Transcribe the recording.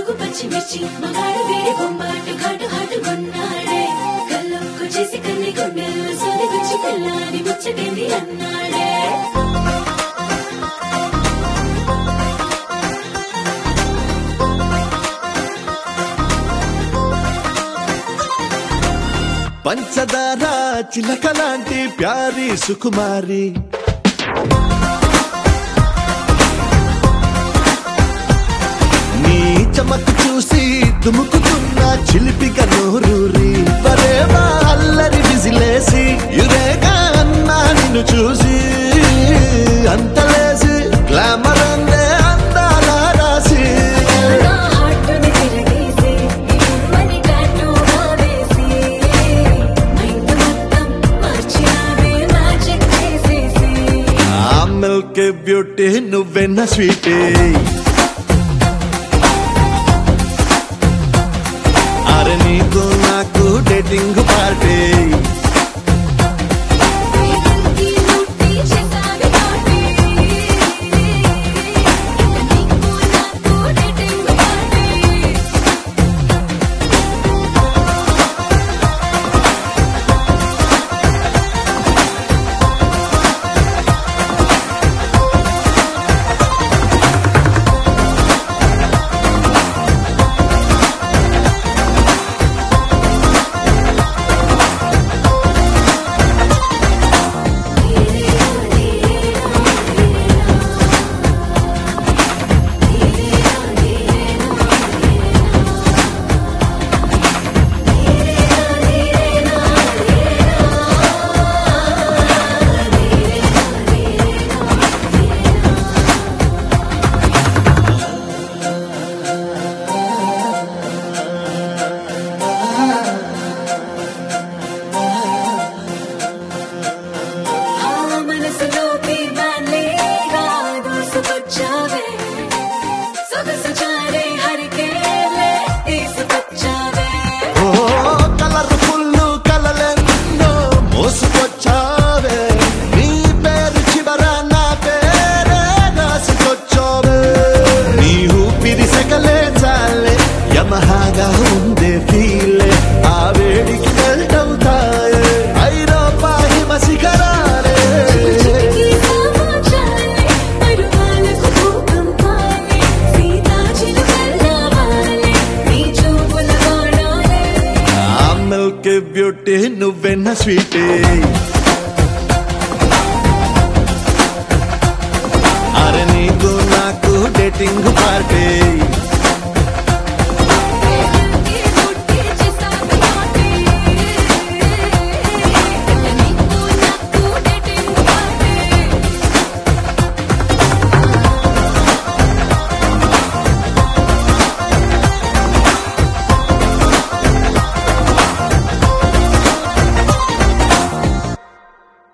పలుకు పచ్చిమిర్చి మగాడు వీడి బొమ్మాట ఘాటు ఘాటు కొన్నాడే కళ్ళొక్కు చేసి కన్ని గుండెల్లో సోది గుచ్చి పిల్లాని ముచ్చటింది అన్నాడే పంచదార చిలక లాంటి ప్యారి సుకుమారి నీ చమకు చూసి దుముకుతున్న చిలిపిక నోరూరి పరేవా అల్లరి విజిలేసి యురేగా అన్నా నిన్ను చూసి అంతలేసి గ్లామర్ అందే అందాల రాసి నా హార్టుని తిరగేసి ఇవ్వని టాటూగా వేసి మైండ్ మొత్తం మార్చినావే మ్యాజిక్ చేసేసి ఆ మిల్క్ బ్యూటీ నువ్వెన్న స్వీటీ అరే నీకు నాకు డేటింగ్ పార్టీ వేగంకి ముట్టి చేసావి పార్టీ ఇక నీకు నాకు డేటింగ్ పార్టీ ఆ మనసులోకి బాలేగా దూసుకొచ్చావే సొగసు చారే హరికేలే తీసుకొచ్చావే ఓ కలర్ఫుల్ కలలెన్నో మోసుకొచ్చావే నీ పేరు చివర నా పేరే రాసుకొచ్చావే నీ ఊపిరి సకలే చాలే యమహాగా ఉందే ఫీలే ఆ వేడికి మెల్ట్ అవుతాయే ఐరోపా హిమ శిఖరాలే చిటికి సమాచాలే పరువాలకు భూకంపాలే సీతా చిలుకల్లావాలే నీ చూపుల వాడాలే ఆ మిల్క్ బ్యూటీ నువ్వెన్న స్వీటీ అరే నీకు నాకు డేటింగ్ పార్టీ